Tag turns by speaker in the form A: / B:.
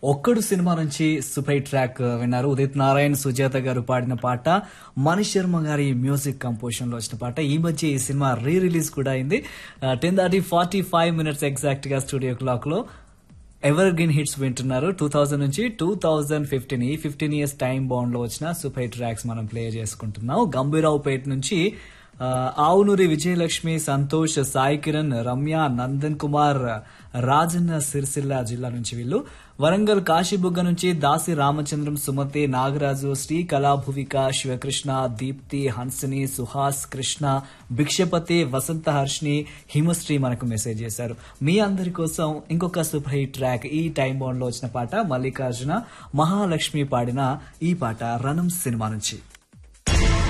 A: ఒక్కడు సినిమా నుంచి super track విన్నారు ఉదిత్ నారాయణ్ సుజాత గారు పాడిన పాట మణి శర్మ గారి మ్యూజిక్ కంపోజిషన్ లో వచ్చిన పాట ఈ మధ్య ఈ సినిమా రీ రిలీజ్ కూడా అయింది టెన్ దాటి ఫార్టీ ఫైవ్ మినిట్స్ ఎగ్జాక్ట్ గా స్టూడియో క్లాక్ లో ఎవర్ గ్రీన్ హిట్స్ వింటున్నారు టూ థౌజండ్ నుంచి టూ థౌజండ్ ఫిఫ్టీన్ ఈ ఫిఫ్టీన్ ఇయర్స్ టైం బౌండ్ లో వచ్చిన సూపర్ ట్రాక్స్ మనం ప్లే చేసుకుంటున్నాం గంభీరావుపేట నుంచి ఆ, ఆవునూరి విజయలక్ష్మి సంతోష్ సాయి కిరణ్ రమ్య నందన్ కుమార్ రాజన్న సిరిసిల్ల జిల్లా నుంచి వీళ్ళు వరంగల్ కాశీబుగ్గ నుంచి దాసి రామచంద్రం సుమతి నాగరాజు శ్రీ కళాభువిక శివకృష్ణ దీప్తి హన్సిని సుహాస్ కృష్ణ భిక్షపతి వసంత హర్షిని హిమశ్రీ మనకు మెసేజ్ చేశారు మీ అందరి కోసం ఇంకొక సూపర్ హిట్ ట్రాక్ ఈ టైం బౌండ్ లో వచ్చిన పాట మల్లికార్జున మహాలక్ష్మి పాడిన ఈ పాట రణం సినిమా నుంచి